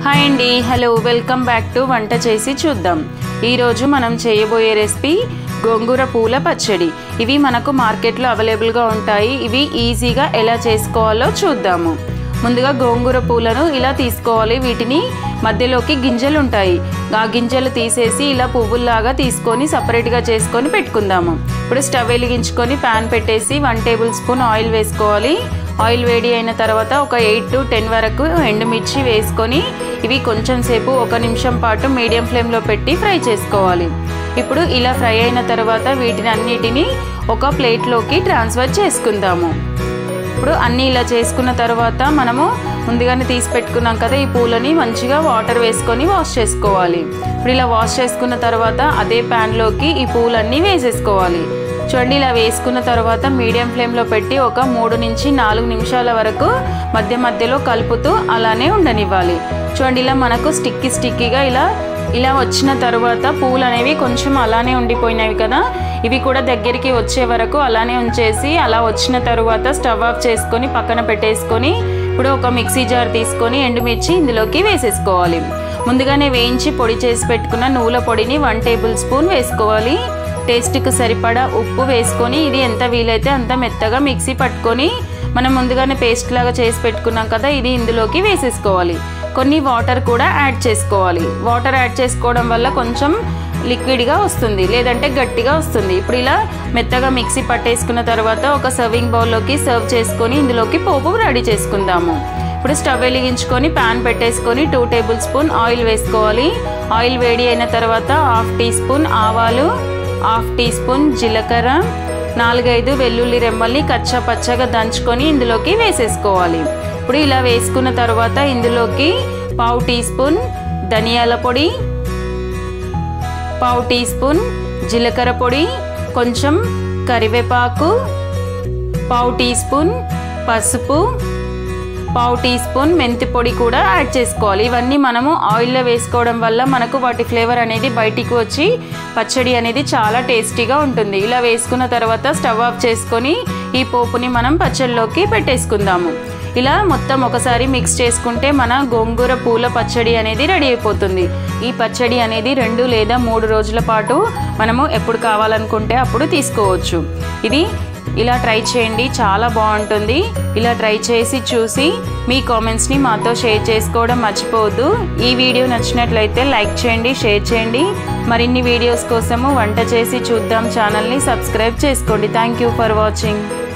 hi అండి hello welcome back to వంట చేసి చూద్దాం ఈరోజు మనం చేయబోయే రెసిపీ గోంగూర పూల పచ్చడి ఇవి మనకు మార్కెట్లో అవైలబుల్గా ఉంటాయి ఇవి ఈజీగా ఎలా చేసుకోవాలో చూద్దాము ముందుగా గోంగూర పూలను ఇలా తీసుకోవాలి వీటిని మధ్యలోకి గింజలు ఉంటాయి ఆ గింజలు తీసేసి ఇలా పువ్వుల్లాగా తీసుకొని సపరేట్గా చేసుకొని పెట్టుకుందాము ఇప్పుడు స్టవ్ వెలిగించుకొని ప్యాన్ పెట్టేసి వన్ టేబుల్ స్పూన్ ఆయిల్ వేసుకోవాలి ఆయిల్ వేడి అయిన తర్వాత ఒక ఎయిట్ టు టెన్ వరకు ఎండుమిర్చి వేసుకొని ఇవి కొంచెం సేపు ఒక నిమిషం పాటు మీడియం ఫ్లేమ్లో పెట్టి ఫ్రై చేసుకోవాలి ఇప్పుడు ఇలా ఫ్రై అయిన తర్వాత వీటిని అన్నిటిని ఒక ప్లేట్లోకి ట్రాన్స్ఫర్ చేసుకుందాము ఇప్పుడు అన్నీ ఇలా చేసుకున్న తర్వాత మనము ముందుగానే తీసి పెట్టుకున్నాం కదా ఈ పూలని మంచిగా వాటర్ వేసుకొని వాష్ చేసుకోవాలి ఇప్పుడు ఇలా వాష్ చేసుకున్న తర్వాత అదే ప్యాన్లోకి ఈ పూలన్నీ వేసేసుకోవాలి చూడండి ఇలా వేసుకున్న తర్వాత మీడియం ఫ్లేమ్లో పెట్టి ఒక మూడు నుంచి నాలుగు నిమిషాల వరకు మధ్య మధ్యలో కలుపుతూ అలానే ఉండనివ్వాలి చూడండి ఇలా మనకు స్టిక్కీ స్టిక్కీగా ఇలా ఇలా వచ్చిన తర్వాత పూలు అనేవి కొంచెం అలానే ఉండిపోయినవి కదా ఇవి కూడా దగ్గరికి వచ్చే వరకు అలానే ఉంచేసి అలా వచ్చిన తర్వాత స్టవ్ ఆఫ్ చేసుకొని పక్కన పెట్టేసుకొని ఇప్పుడు ఒక మిక్సీ జార్ తీసుకొని ఎండుమిర్చి ఇందులోకి వేసేసుకోవాలి ముందుగానే వేయించి పొడి చేసి పెట్టుకున్న నువ్వుల పొడిని వన్ టేబుల్ స్పూన్ వేసుకోవాలి టేస్ట్కి సరిపడా ఉప్పు వేసుకొని ఇది ఎంత వీలైతే అంత మెత్తగా మిక్సీ పట్టుకొని మనం ముందుగానే పేస్ట్ లాగా చేసి పెట్టుకున్నాం కదా ఇది ఇందులోకి వేసేసుకోవాలి కొన్ని వాటర్ కూడా యాడ్ చేసుకోవాలి వాటర్ యాడ్ చేసుకోవడం వల్ల కొంచెం లిక్విడ్గా వస్తుంది లేదంటే గట్టిగా వస్తుంది ఇప్పుడు ఇలా మెత్తగా మిక్సీ పట్టేసుకున్న తర్వాత ఒక సర్వింగ్ బౌల్లోకి సర్వ్ చేసుకొని ఇందులోకి పోపు రెడీ చేసుకుందాము ఇప్పుడు స్టవ్ వెలిగించుకొని ప్యాన్ పెట్టేసుకొని టూ టేబుల్ స్పూన్ ఆయిల్ వేసుకోవాలి ఆయిల్ వేడి అయిన తర్వాత హాఫ్ టీ స్పూన్ ఆవాలు హాఫ్ టీ స్పూన్ జీలకర్ర నాలుగైదు వెల్లుల్లి రెమ్మల్ని కచ్చా పచ్చగా దంచుకొని ఇందులోకి వేసేసుకోవాలి ఇప్పుడు ఇలా వేసుకున్న తర్వాత ఇందులోకి పావు టీ స్పూన్ ధనియాల పొడి పావు టీ స్పూన్ జీలకర్ర పొడి కొంచెం కరివేపాకు పావు టీ స్పూన్ పసుపు పావు టీ స్పూన్ మెంతి పొడి కూడా యాడ్ చేసుకోవాలి ఇవన్నీ మనము ఆయిల్లో వేసుకోవడం వల్ల మనకు వాటి ఫ్లేవర్ అనేది బయటికి వచ్చి పచ్చడి అనేది చాలా టేస్టీగా ఉంటుంది ఇలా వేసుకున్న తర్వాత స్టవ్ ఆఫ్ చేసుకొని ఈ పోపుని మనం పచ్చడిలోకి పెట్టేసుకుందాము ఇలా మొత్తం ఒకసారి మిక్స్ చేసుకుంటే మన గోంగూర పూల పచ్చడి అనేది రెడీ అయిపోతుంది ఈ పచ్చడి అనేది రెండు లేదా మూడు రోజుల పాటు మనము ఎప్పుడు కావాలనుకుంటే అప్పుడు తీసుకోవచ్చు ఇది ఇలా ట్రై చేయండి చాలా బాగుంటుంది ఇలా ట్రై చేసి చూసి మీ కామెంట్స్ని మాతో షేర్ చేసుకోవడం మర్చిపోవద్దు ఈ వీడియో నచ్చినట్లయితే లైక్ చేయండి షేర్ చేయండి మరిన్ని వీడియోస్ కోసము వంట చేసి చూద్దాం ఛానల్ని సబ్స్క్రైబ్ చేసుకోండి థ్యాంక్ యూ ఫర్ వాచింగ్